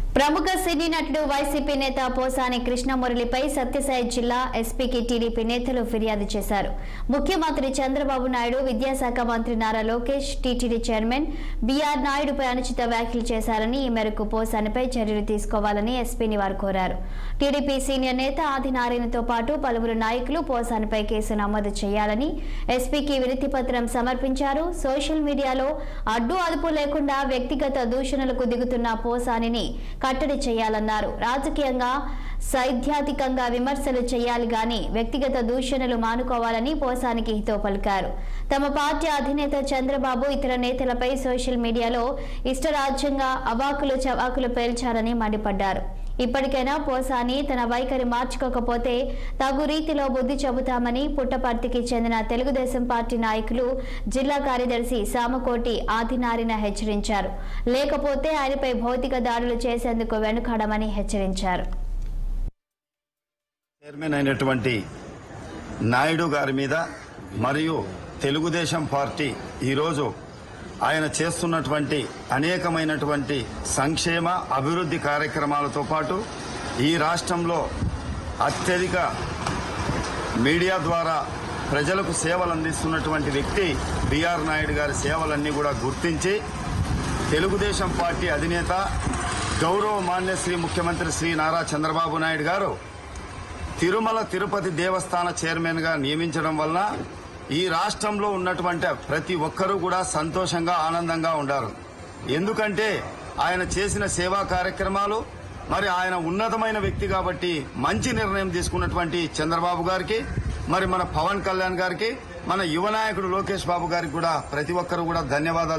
ప్రముఖ సినీ నటుడు వైసీపీ నేత పోసాని కృష్ణమురళిపై సత్యసాయి జిల్లా ఎస్పీకి టీడీపీ నేతలు ఫిర్యాదు చేశారు ముఖ్యమంత్రి చంద్రబాబు నాయుడు విద్యాశాఖ మంత్రి Nara Lokesh TTD chairman BR నాయుడుపై అనుచిత వ్యాఖ్యలు చేశారని ఈ మేరకు పోసానిపై చర్యలు తీసుకోవాలని ఎస్పీని వారు కోరారు టీడీపీ సీనియర్ నేత ఆదినారాయణతో పాటు పలువురు నాయకులు పోసానిపై కేసు నమోదు చేయాలని ఎస్పీకి వినతి పత్రం సమర్పించారు సోషల్ మీడియాలో అడ్డు అదుపు లేకుండా వ్యక్తిగత దూషణలకు దిగుతున్న పోసానిని కట్టడి చేయాలన్నారు రాజకీయంగా సైద్ధాంతికంగా విమర్శలు చేయాలి గాని వ్యక్తిగత దూషణలు మానుకోవాలని పోసానికి హితో పలికారు తమ పార్టీ అధినేత చంద్రబాబు ఇతర నేతలపై సోషల్ మీడియాలో ఇష్టరాజ్యంగా అవాకులు చవాకులు పేల్చారని మండిపడ్డారు ఇప్పటికైనా పోసాని తన వైఖరి మార్చుకోకపోతే తగు రీతిలో బుద్ధి చెబుతామని పుట్టపర్తికి చెందిన తెలుగుదేశం పార్టీ నాయకులు జిల్లా కార్యదర్శి సామకోటి ఆదినారిన హెచ్చరించారు లేకపోతే ఆయనపై భౌతిక దాడులు చేసేందుకు వెనుకాడమని హెచ్చరించారు చైర్మన్ అయినటువంటి నాయుడు గారి మీద మరియు తెలుగుదేశం పార్టీ ఈరోజు ఆయన చేస్తున్నటువంటి అనేకమైనటువంటి సంక్షేమ అభివృద్ధి కార్యక్రమాలతో పాటు ఈ రాష్ట్రంలో అత్యధిక మీడియా ద్వారా ప్రజలకు సేవలు అందిస్తున్నటువంటి వ్యక్తి బిఆర్ నాయుడు గారి సేవలన్నీ కూడా గుర్తించి తెలుగుదేశం పార్టీ అధినేత గౌరవ మాన్య శ్రీ ముఖ్యమంత్రి శ్రీ నారా చంద్రబాబు నాయుడు గారు తిరుమల తిరుపతి దేవస్థాన చైర్మన్ గా నియమించడం వల్ల ఈ రాష్ట్రంలో ఉన్నటువంటి ప్రతి ఒక్కరూ కూడా సంతోషంగా ఆనందంగా ఉండారు ఎందుకంటే ఆయన చేసిన సేవా కార్యక్రమాలు మరి ఆయన ఉన్నతమైన వ్యక్తి కాబట్టి మంచి నిర్ణయం తీసుకున్నటువంటి చంద్రబాబు గారికి మరి మన పవన్ కళ్యాణ్ గారికి మన యువ నాయకుడు లోకేష్ బాబు గారికి కూడా ప్రతి ఒక్కరు కూడా ధన్యవాదాలు